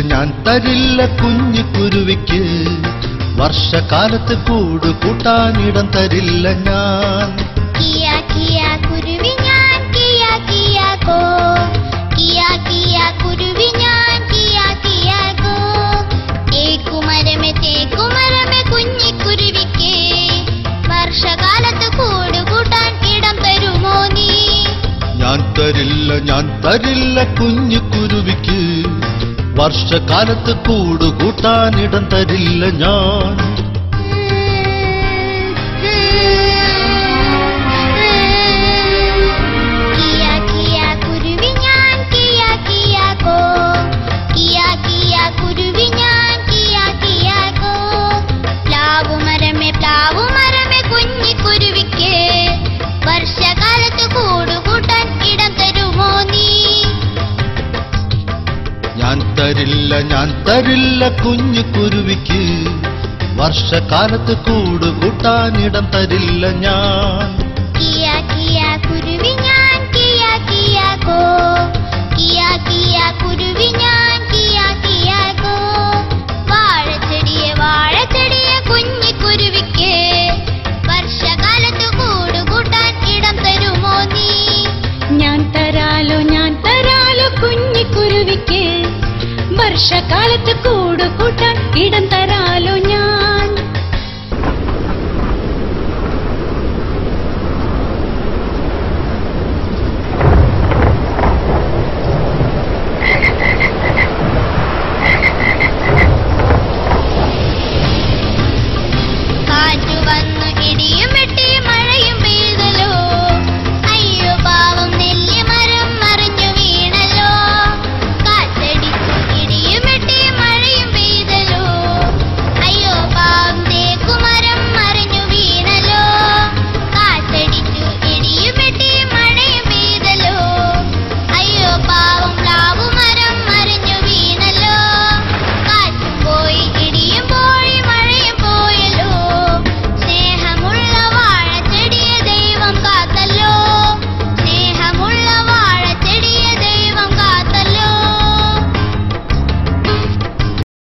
ഞാൻ തരില്ല കുഞ്ഞു കുരുവിക്ക് വർഷകാലത്ത് കൂട് കൂട്ടാനിടം തരില്ല ഞാൻ കിയ കിയ കുരുവി ഞാൻ കിയ കിയ കോ കിയ കിയ കുരുവി ഞാൻ കിയ കിയ കോ ഏക്കുമരമേ തേക്കുമരമേ കുഞ്ഞിക്കുരുവിക്ക് വർഷകാലത്ത് കൂട് കൂട്ടാൻ ഇടം തരുമോ നീ ഞാൻ തരില്ല ഞാൻ തരില്ല കുഞ്ഞു കുരുവിക്ക് വർഷകാലത്ത് കൂട് കൂട്ടാനിടം തരില്ല ഞാൻ കിയ കിയ കുരുവി ഞാൻ കിയ കിയ കോ കിയ കിയ കുരുവി ഞാൻ കിയ കിയ കോ പ്ലാവു മരമേ പ്ലാവു മരമേ കുഞ്ഞി കുരുവിക്ക് വർഷകാലത്ത് കൂട് കൂട്ടാൻ ഇടം തരുമോ നീ ഞാൻ തരില്ല ഞാൻ തരില്ല കുഞ്ഞു കുരുവിക്ക് വർഷകാലത്ത് കൂട് കൂട്ടാനിടം തരില്ല ഞാൻ കിയ കിയ കുരുവി ഞാൻ കിയ കിയ കോ കിയ കിയ കുരുവി ഞാൻ കിയ കിയ കോ വാഴച്ചെടിയെ വാഴച്ചെടിയെ കുഞ്ഞി കുരുവിക്ക് വർഷകാലത്ത് കൂട് കൂട്ടാൻ ഇടം തരുമോ നീ ഞാൻ തരാലോ ഞാൻ തരാലോ കുഞ്ഞിക്കുരുവിക്ക് വർഷകാലത്ത് കൂട് കൂട്ടാൻ ഇടം തരാലോ ഞാൻ